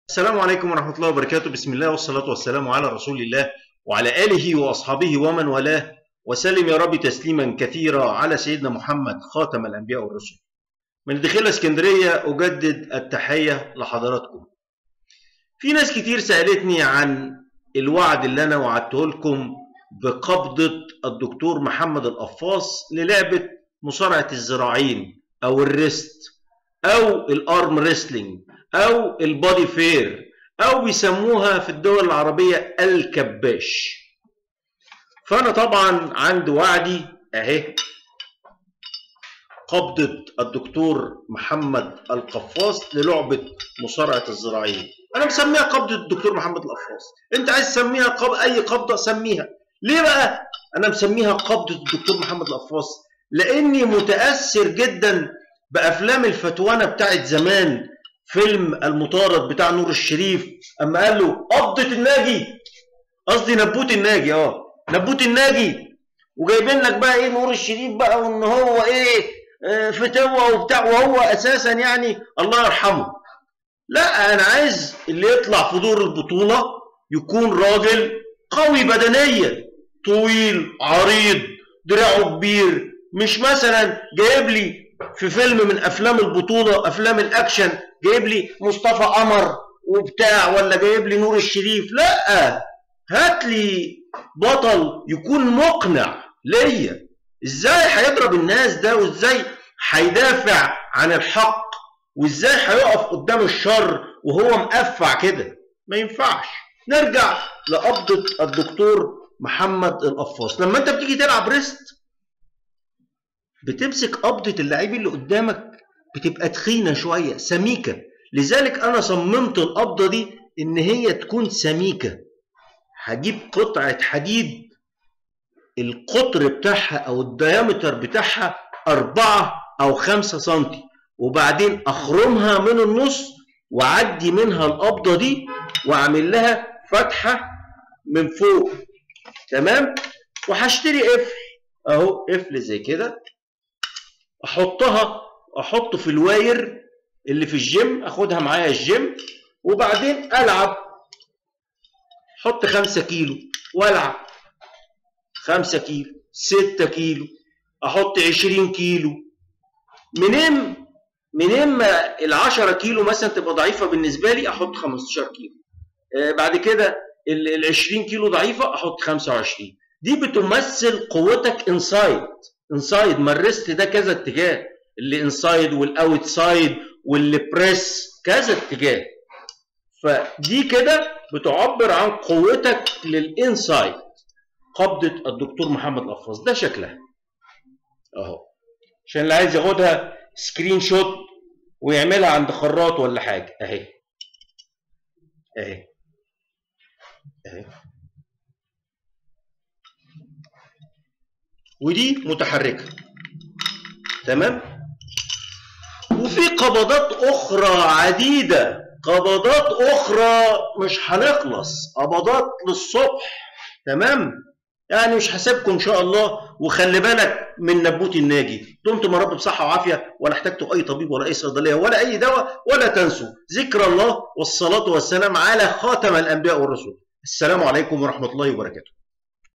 السلام عليكم ورحمة الله وبركاته بسم الله والصلاة والسلام على رسول الله وعلى آله وأصحابه ومن والاه وسلم يا رب تسليما كثيرا على سيدنا محمد خاتم الأنبياء والرسل من دخل اسكندرية أجدد التحية لحضراتكم في ناس كتير سألتني عن الوعد اللي أنا وعدته لكم بقبضة الدكتور محمد القفاص للعبة مصارعة الذراعين أو الريست أو الأرم ريسلينج أو البادي فير أو بيسموها في الدول العربية الكباش فأنا طبعا عند وعدي أهي قبضة الدكتور محمد القفاص للعبة مصارعة الذراعين أنا مسميها قبضة الدكتور محمد القفاص أنت عايز تسميها قب... أي قبضة سميها ليه بقى أنا مسميها قبضة الدكتور محمد القفاص لأني متأثر جدا بأفلام الفتوانة بتاعت زمان فيلم المطارد بتاع نور الشريف اما قال له قبضة الناجي قصدي نبوت الناجي اه نبوت الناجي وجايبين لك بقى ايه نور الشريف بقى وان هو ايه آه فتوة وبتاع وهو اساسا يعني الله يرحمه لا انا عايز اللي يطلع في دور البطولة يكون راجل قوي بدنيا طويل عريض دراعه كبير مش مثلا جايب لي في فيلم من افلام البطوله افلام الاكشن جايب لي مصطفى قمر وبتاع ولا جايب لي نور الشريف لا هات لي بطل يكون مقنع ليا ازاي هيضرب الناس ده وازاي هيدافع عن الحق وازاي هيقف قدام الشر وهو مقفع كده ما ينفعش نرجع لقبضه الدكتور محمد القفاص لما انت بتيجي تلعب ريست بتمسك قبضة اللعيب اللي قدامك بتبقى تخينة شوية سميكة لذلك أنا صممت القبضة دي إن هي تكون سميكة هجيب قطعة حديد القطر بتاعها أو الديامتر بتاعها أربعة أو خمسة سنتي وبعدين أخرمها من النص وأعدي منها القبضة دي وأعمل لها فتحة من فوق تمام وهشتري قفل أهو قفل زي كده احطها احطه في الواير اللي في الجيم اخدها معايا الجيم وبعدين العب احط خمسة كيلو والعب خمسة كيلو ستة كيلو احط عشرين كيلو منين منين ما العشرة كيلو مثلا تبقى ضعيفة بالنسبة لي احط 15 كيلو آه بعد كده ال 20 كيلو ضعيفة احط 25 دي بتمثل قوتك انسايد انسايد ما الريست ده كذا اتجاه اللي انسايد والاوت سايد واللي بريس كذا اتجاه فدي كده بتعبر عن قوتك للانسايد قبضة الدكتور محمد القفاص ده شكلها اهو عشان اللي عايز ياخدها سكرين شوت ويعملها عند خراط ولا حاجة اهي اهي اهي ودي متحركة تمام وفي قبضات أخرى عديدة قبضات أخرى مش هنخلص قبضات للصبح تمام يعني مش هسيبكم إن شاء الله وخلي بالك من نبوت الناجي دمتم يا رب بصحة وعافية ولا احتجتوا أي طبيب ولا أي صيدلية ولا أي دواء ولا تنسوا ذكر الله والصلاة والسلام على خاتم الأنبياء والرسل السلام عليكم ورحمة الله وبركاته